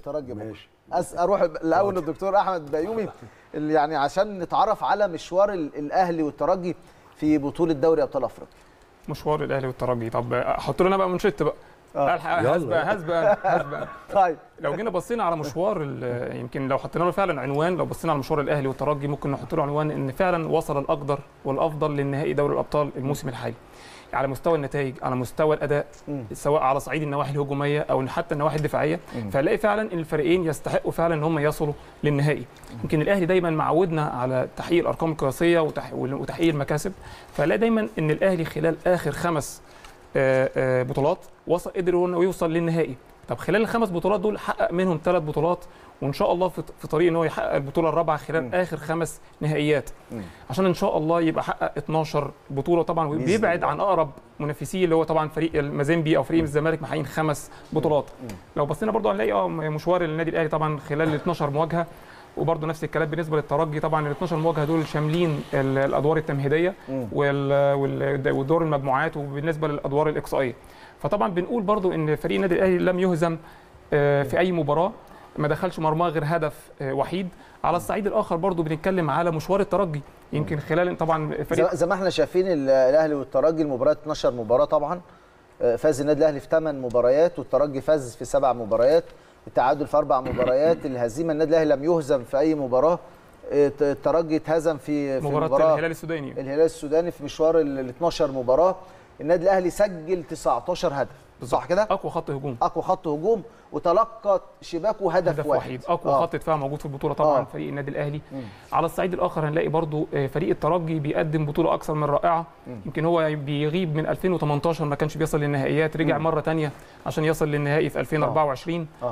والترجي بكرة. ماشي أس اروح الاول للدكتور احمد بيومي اللي يعني عشان نتعرف على مشوار ال- الاهلي والترجي في بطوله دوري ابطال افريقيا مشوار الاهلي والترجي طب احط لنا بقى منشط بقى آه. الحق يلا. هسبق هسبق هسبق طيب لو جينا بصينا على مشوار ال- يمكن لو حطينا له فعلا عنوان لو بصينا على مشوار الاهلي والترجي ممكن نحط له عنوان ان فعلا وصل الاقدر والافضل للنهائي دوري الابطال الموسم الحالي على مستوى النتائج على مستوى الاداء مم. سواء على صعيد النواحي الهجوميه او حتى النواحي الدفاعيه فهنلاقي فعلا ان الفريقين يستحقوا فعلا ان هم يصلوا للنهائي يمكن الاهلي دايما معودنا على تحقيق الارقام القياسيه وتح- وتحقيق المكاسب فهنلاقي دايما ان الاهلي خلال اخر خمس آه، آه، بطولات وصل قدر انه يوصل للنهائي طب خلال الخمس بطولات دول حقق منهم ثلاث بطولات وان شاء الله في في طريق ان هو يحقق البطوله الرابعه خلال مم. اخر خمس نهائيات مم. عشان ان شاء الله يبقى حقق 12 بطوله طبعا بإذن وبيبعد الله. عن اقرب منافسيه اللي هو طبعا فريق المازيمبي او فريق الزمالك محققين خمس بطولات مم. لو بصينا برضو هنلاقي اه مشوار النادي الاهلي طبعا خلال ال 12 مواجهه وبرضه نفس الكلام بالنسبه للترجي طبعا ال 12 مواجهه دول شاملين ال- الادوار التمهيديه مم. وال- وال- ودور المجموعات وبالنسبه للادوار الاقصائيه فطبعا بنقول برضو ان فريق النادي الاهلي لم يهزم آه، في اي مباراه ما دخلش مرماه غير هدف آه، وحيد على الصعيد الاخر برضو بنتكلم على مشوار الترجي يمكن خلال طبعا فريق زي زي ما احنا شايفين ال- الاهلي والترجي المباريات 12 مباراه طبعا آه، فاز النادي الاهلي في 8 مباريات والترجي فاز في 7 مباريات التعادل في اربع مباريات الهزيمه النادي الاهلي لم يهزم في اي مباراه آه، الترجي اتهزم في في مباراه مباراه الهلال السوداني الهلال السوداني في مشوار ال 12 مباراه النادي الاهلي سجل 19 هدف صح كده اقوى خط هجوم اقوى خط هجوم وتلقى شباكه هدف, هدف واحد وحيد اقوى آه. خط دفاع موجود في البطوله طبعا آه. فريق النادي الاهلي مم. على الصعيد الاخر هنلاقي برضو آه، فريق الترجي بيقدم بطوله اكثر من رائعه مم. يمكن هو بيغيب من 2018 ما كانش بيصل للنهائيات رجع مم. مره تانية عشان يصل للنهائي في 2024 اه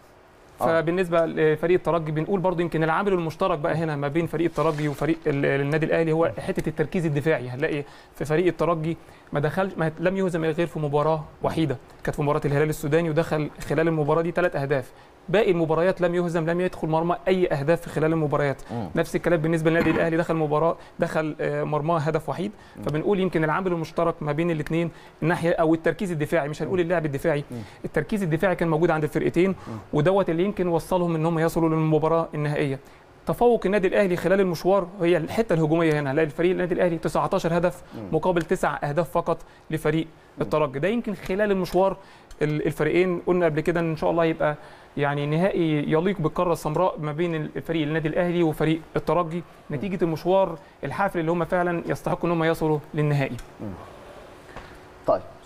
فبالنسبه لفريق الترجي بنقول برضو يمكن العامل المشترك بقى هنا ما بين فريق الترجي وفريق ال- النادي الاهلي هو حته التركيز الدفاعي هنلاقي في فريق الترجي ما دخلش ما لم يهزم غير في مباراه وحيده كانت في مباراه الهلال السوداني ودخل خلال المباراه دي ثلاث اهداف باقي المباريات لم يهزم لم يدخل مرمى اي اهداف في خلال المباريات مم. نفس الكلام بالنسبه للنادي الاهلي دخل مباراه دخل آه، مرماه هدف وحيد فبنقول يمكن العامل المشترك ما بين الاثنين الناحيه او التركيز الدفاعي مش هنقول اللعب الدفاعي التركيز الدفاعي كان موجود عند الفرقتين ودوت اللي يمكن وصلهم ان هم يصلوا للمباراه النهائيه تفوق النادي الاهلي خلال المشوار هي الحته الهجوميه هنا هنلاقي الفريق النادي الاهلي 19 هدف مقابل 9 اهداف فقط لفريق الترجي ده يمكن خلال المشوار ال- الفريقين قلنا قبل كده ان شاء الله يبقى يعني نهائي يليق بالقاره السمراء ما بين الفريق النادي الاهلي وفريق الترجي نتيجه المشوار الحافل اللي هم فعلا يستحقوا ان هم يصلوا للنهائي طيب